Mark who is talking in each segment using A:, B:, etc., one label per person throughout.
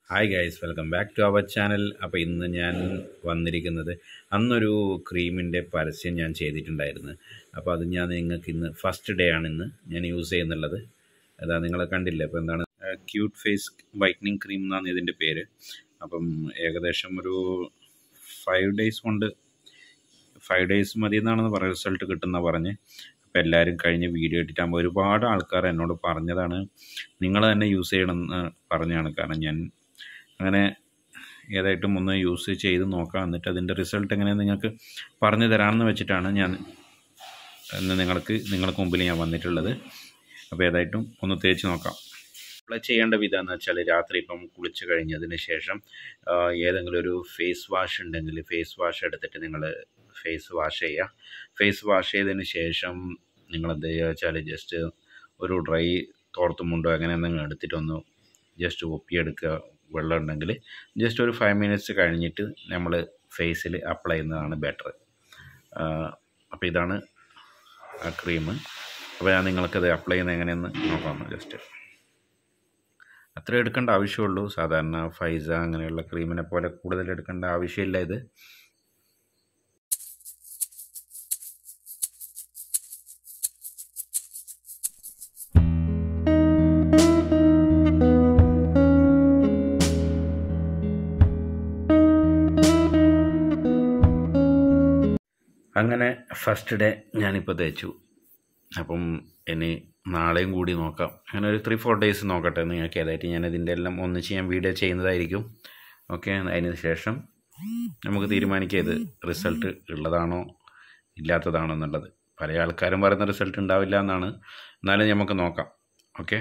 A: Hi guys welcome back to our channel അപ്പോൾ ഇന്ന് ഞാൻ വന്നിരിക്കുന്നത് അന്നൊരു ക്രീമിൻ്റെ പരസ്യം ഞാൻ ചെയ്തിട്ടുണ്ടായിരുന്നു അപ്പോൾ അത് ഞാൻ നിങ്ങൾക്ക് ഇന്ന് ഫസ്റ്റ് ഡേ ആണ് ഇന്ന് ഞാൻ യൂസ് ചെയ്യുന്നുള്ളത് അതാ നിങ്ങൾ കണ്ടില്ലേ അപ്പോൾ എന്താണ് ക്യൂട്ട് ഫേസ് വൈറ്റനിങ് ക്രീം എന്നാണ് ഇതിൻ്റെ പേര് അപ്പം ഏകദേശം ഒരു ഫൈവ് ഡേയ്സ് കൊണ്ട് ഫൈവ് ഡേയ്സ് മതി എന്നാണെന്ന് പറയുക റിസൾട്ട് കിട്ടുന്ന പറഞ്ഞ് അപ്പോൾ എല്ലാവരും കഴിഞ്ഞ് വീഡിയോ ഇട്ടിട്ടാകുമ്പോൾ ഒരുപാട് ആൾക്കാർ എന്നോട് പറഞ്ഞതാണ് നിങ്ങൾ തന്നെ യൂസ് ചെയ്യണമെന്ന് പറഞ്ഞാണ് കാരണം ഞാൻ അങ്ങനെ ഏതായിട്ടും ഒന്ന് യൂസ് ചെയ്ത് നോക്കാം എന്നിട്ട് അതിൻ്റെ റിസൾട്ട് എങ്ങനെയാണ് നിങ്ങൾക്ക് പറഞ്ഞു തരാമെന്ന് വെച്ചിട്ടാണ് ഞാൻ ഇന്ന് നിങ്ങൾക്ക് നിങ്ങൾക്ക് മുമ്പിൽ ഞാൻ വന്നിട്ടുള്ളത് അപ്പോൾ ഏതായിട്ടും ഒന്ന് തേച്ച് നോക്കാം അപ്ലൈ ചെയ്യേണ്ട വിധം എന്ന് വെച്ചാൽ രാത്രി ഇപ്പം കുളിച്ച് കഴിഞ്ഞതിന് ശേഷം ആ, ഏതെങ്കിലും ഒരു ഫേസ് വാഷ് ഉണ്ടെങ്കിൽ ഫേസ് വാഷ് എടുത്തിട്ട് നിങ്ങൾ ഫേസ് വാഷ് ചെയ്യുക ഫേസ് വാഷ് ചെയ്തതിന് ശേഷം നിങ്ങൾ എന്ത് ചെയ്യുക വെച്ചാൽ ജസ്റ്റ് ഒരു ഡ്രൈ തോർത്തുമുണ്ടോ അങ്ങനെ എന്തെങ്കിലും എടുത്തിട്ടൊന്ന് ജസ്റ്റ് ഒപ്പിയെടുക്കുക വെള്ളം ഉണ്ടെങ്കിൽ ജസ്റ്റ് ഒരു ഫൈവ് മിനിറ്റ്സ് കഴിഞ്ഞിട്ട് നമ്മൾ ഫേസിൽ അപ്ലൈ ചെയ്യുന്നതാണ് ബെറ്റർ അപ്പോൾ ഇതാണ് ആ ക്രീം അപ്പോൾ ഞാൻ നിങ്ങൾക്കത് അപ്ലൈ ചെയ്യുന്നത് എങ്ങനെയെന്ന് നോക്കാം ജസ്റ്റ് അത്ര എടുക്കേണ്ട ആവശ്യമുള്ളൂ സാധാരണ ഫൈസ അങ്ങനെയുള്ള ക്രീമിനെ പോലെ കൂടുതൽ എടുക്കേണ്ട ആവശ്യമില്ല ഇത് അങ്ങനെ ഫസ്റ്റ് ഡേ ഞാനിപ്പോൾ തേച്ചു അപ്പം ഇനി നാളെയും കൂടി നോക്കാം അങ്ങനെ ഒരു ത്രീ ഫോർ ഡേയ്സ് നോക്കട്ടെ നിങ്ങൾക്ക് ഏതായിട്ട് ഞാൻ ഇതിൻ്റെ എല്ലാം ഒന്നിച്ച് ഞാൻ വീഡിയോ ചെയ്യുന്നതായിരിക്കും ഓക്കെ അതിന് ശേഷം നമുക്ക് തീരുമാനിക്കാം ഇത് റിസൾട്ട് ഉള്ളതാണോ ഇല്ലാത്തതാണോ എന്നുള്ളത് പല ആൾക്കാരും പറയുന്ന റിസൾട്ട് ഉണ്ടാവില്ല എന്നാണ് എന്നാലും നമുക്ക് നോക്കാം okay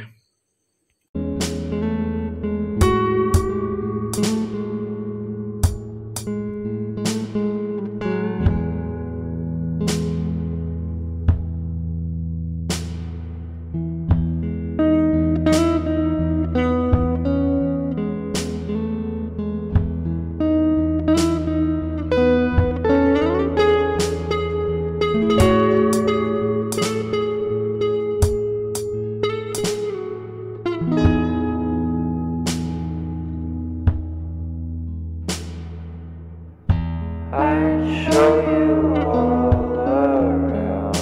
B: I show you all around.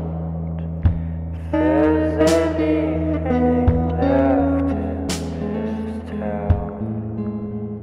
B: If there's anything left in this town.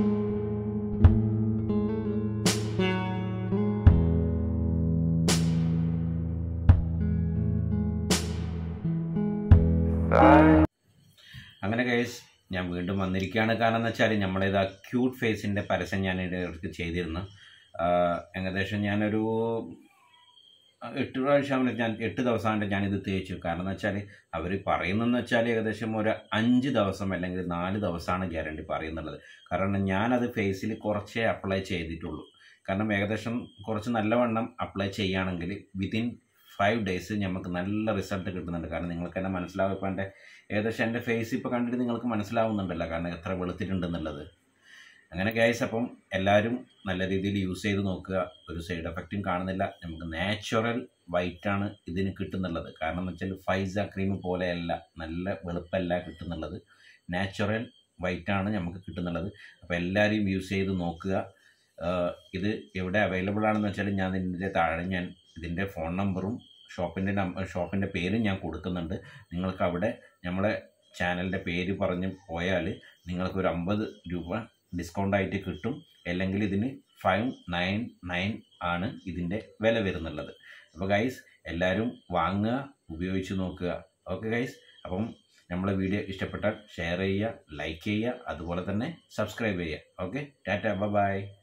B: If I
A: അങ്ങനെ കേസ് ഞാൻ വീണ്ടും വന്നിരിക്കുകയാണ് കാരണം എന്ന് വെച്ചാൽ നമ്മളിത് ആ ക്യൂട്ട് ഫേസിൻ്റെ പരസ്യം ഞാൻ ഇടയ്ക്ക് ചെയ്തിരുന്നു ആഹ് ഏകദേശം ഞാനൊരു എട്ട് പ്രാവശ്യം ഞാൻ എട്ട് ദിവസമായിട്ട് ഞാനിത് തേച്ചു കാരണം എന്ന് വെച്ചാൽ അവർ പറയുന്നതെന്ന് വെച്ചാൽ ഏകദേശം ഒരു അഞ്ച് ദിവസം അല്ലെങ്കിൽ നാല് ദിവസമാണ് ഗ്യാരണ്ടി പറയുന്നുള്ളത് കാരണം ഞാനത് ഫേസിൽ കുറച്ചേ അപ്ലൈ ചെയ്തിട്ടുള്ളൂ കാരണം ഏകദേശം കുറച്ച് നല്ലവണ്ണം അപ്ലൈ ചെയ്യുകയാണെങ്കിൽ വിതിൻ ഫൈവ് ഡേയ്സ് നമുക്ക് നല്ല റിസൾട്ട് കിട്ടുന്നുണ്ട് കാരണം നിങ്ങൾക്ക് തന്നെ മനസ്സിലാവും ഇപ്പം എൻ്റെ ഏകദേശം എൻ്റെ ഫേസ് ഇപ്പോൾ കണ്ടിട്ട് നിങ്ങൾക്ക് മനസ്സിലാവുന്നുണ്ടല്ലോ കാരണം എത്ര വെളുത്തിട്ടുണ്ടെന്നുള്ളത് അങ്ങനെ ഗൈസ് അപ്പം എല്ലാവരും നല്ല രീതിയിൽ യൂസ് ചെയ്ത് നോക്കുക ഒരു സൈഡ് എഫക്റ്റും കാണുന്നില്ല നമുക്ക് നാച്ചുറൽ വൈറ്റാണ് ഇതിന് കിട്ടുന്നുള്ളത് കാരണം എന്ന് വെച്ചാൽ ഫൈസ ക്രീം പോലെയല്ല നല്ല വെളുപ്പല്ല കിട്ടുന്നുള്ളത് നാച്ചുറൽ വൈറ്റാണ് നമുക്ക് കിട്ടുന്നുള്ളത് അപ്പോൾ എല്ലാവരും യൂസ് ചെയ്ത് നോക്കുക ആഹ് ഇത് എവിടെ അവൈലബിൾ ആണെന്ന് വെച്ചാൽ ഞാൻ ഇതിൻ്റെ താഴെ ഞാൻ ഇതിൻ്റെ ഫോൺ നമ്പറും ഷോപ്പിൻ്റെ നമ്പർ ഷോപ്പിൻ്റെ പേരും ഞാൻ കൊടുക്കുന്നുണ്ട് നിങ്ങൾക്ക് അവിടെ നമ്മളെ ചാനലിൻ്റെ പേര് പറഞ്ഞ് പോയാൽ നിങ്ങൾക്ക് ഒരു അമ്പത് രൂപ ഡിസ്കൗണ്ട് ആയിട്ട് കിട്ടും അല്ലെങ്കിൽ ഇതിന് ഫൈവ് നയൻ നയൻ ആണ് ഇതിൻ്റെ വില വരുന്നുള്ളത് അപ്പോൾ ഗൈസ് എല്ലാവരും വാങ്ങുക ഉപയോഗിച്ച് നോക്കുക ഓക്കെ ഗൈസ് അപ്പം നമ്മളെ വീഡിയോ ഇഷ്ടപ്പെട്ടാൽ ഷെയർ ചെയ്യുക ലൈക്ക് ചെയ്യുക അതുപോലെ തന്നെ സബ്സ്ക്രൈബ് ചെയ്യുക ഓക്കെ ടാറ്റ ബൈ